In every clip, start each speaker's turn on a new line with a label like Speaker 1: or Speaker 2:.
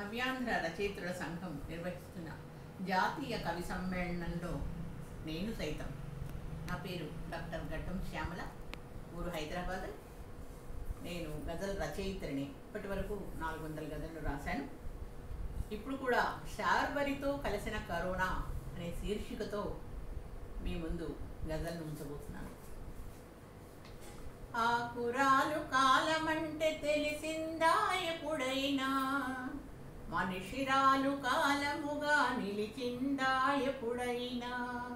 Speaker 1: నవ్యాంధ్ర రచయితుల సంఘం నిర్వహిస్తున్న జాతీయ కవి సమ్మేళనంలో నేను సైతం నా పేరు డాక్టర్ గడ్డం శ్యామల ఊరు హైదరాబాద్ నేను గజల్ రచయిత్రిని ఇప్పటి వరకు నాలుగు వందల గజలు రాశాను ఇప్పుడు కూడా శార్వరితో కలిసిన కరోనా అనే శీర్షికతో మీ ముందు గజల్ను ఉంచబోతున్నాను ఆకురాలు కాలమంటే తెలిసిందా ఎప్పుడైనా మనిషిరాలు కాలముగా నిలిచిందా ఎప్పుడైనా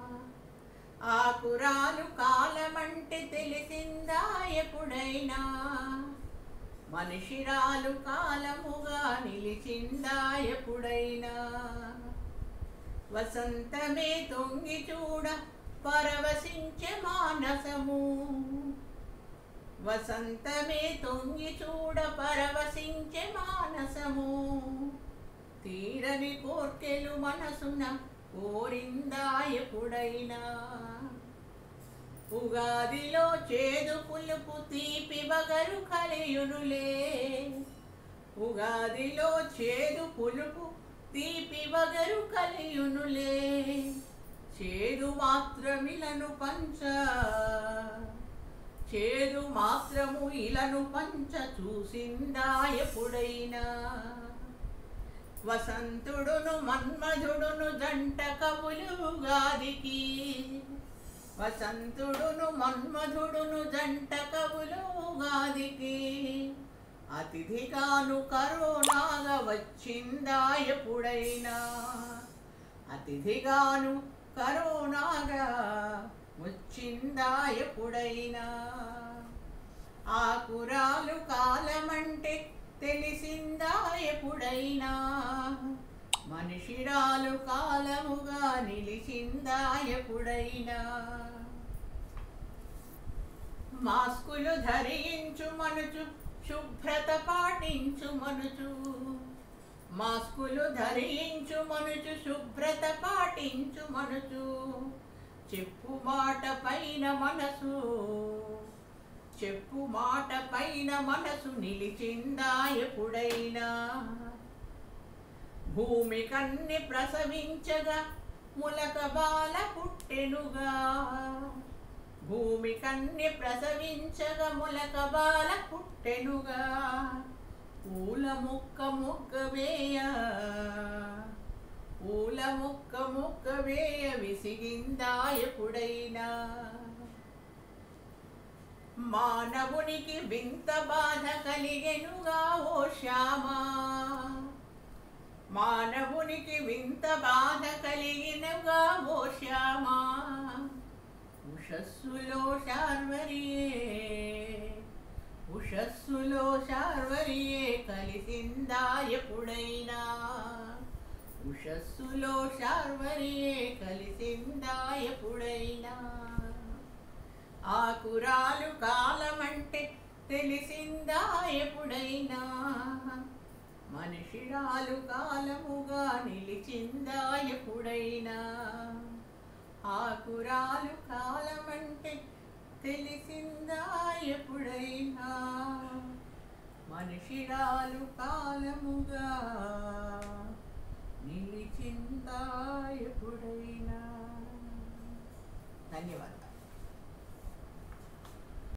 Speaker 1: ఆకురాలు కాలమంటే తెలిసిందా ఎప్పుడైనా మనిషిరాలు కాలముగా నిలిచిందా ఎప్పుడైనా వసంతమే తొంగి చూడ పరవశించే మానసము వసంతమే తొంగి చూడ పరవశించే మానసము తీరని కోర్కెలు మనసున కోరిందా ఎప్పుడైనా ఉగాదిలో చేదు పులుపు తీపి బగరు కలియునులే ఉగాదిలో చేదు పులుపు తీపి బగరు కలియునులే చేదు మాత్రమిలను పంచ చేదు మాత్రము ఇలను పంచ చూసిందా ఎప్పుడైనా వసంతుడును మన్మధుడును జంట కవులు గాదికి వసంతుడును మన్మధుడును జంట కవులు గాదికి అతిథిగాను కరోనాగా వచ్చిందా ఎప్పుడైనా అతిథిగాను కరోనాగా వచ్చిందా ఎప్పుడైనా ఆకురాలు కాలమంటే తెలిసిందా ఎప్పుడైనా మనిషిరాలు కాలముగా నిలిచిందా ఎప్పుడైనా మాస్కులు ధరించు మనుచు శుభ్రత పాటించు మనుచు మాస్కులు ధరించు మనుచు శుభ్రత పాటించు మనుచు చెప్పు మాట పైన మనసు చెప్పు మాట పైన మనసు నిలిచిందా ఎప్పుడైనా భూమి కన్ని ప్రసవించగా ములక బాల పుట్టెనుగా భూమి కన్ని ప్రసవించగా ములక బాల పుట్టెనుగా పూల మొక్క మొక్క వేయ పూల మొక్క మొక్క వేయ విసిగిందా ఎప్పుడైనా మానవునికి వింత బాధ కలిగెనుగా ఓ శ్యామా మానవునికి వింత బాధ కలిగినగా ఓ శ్యామా ఉషస్సులో శార్వరియే ఉషస్సులో శార్వరియే కలిసిందా ఎప్పుడైనా ఉషస్సులో శార్వరియే కలిసిందా ఎప్పుడైనా ఆకురాలు కాలమంటే తెలిసిందా ఎప్పుడైనా మనిషిరాలు కాలముగా నిలిచిందా ఎప్పుడైనా ఆకురాలు కాలమంటే తెలిసిందా ఎప్పుడైనా మనిషిరాలు కాలముగా నిలిచిందా ఎప్పుడైనా ధన్యవాదాలు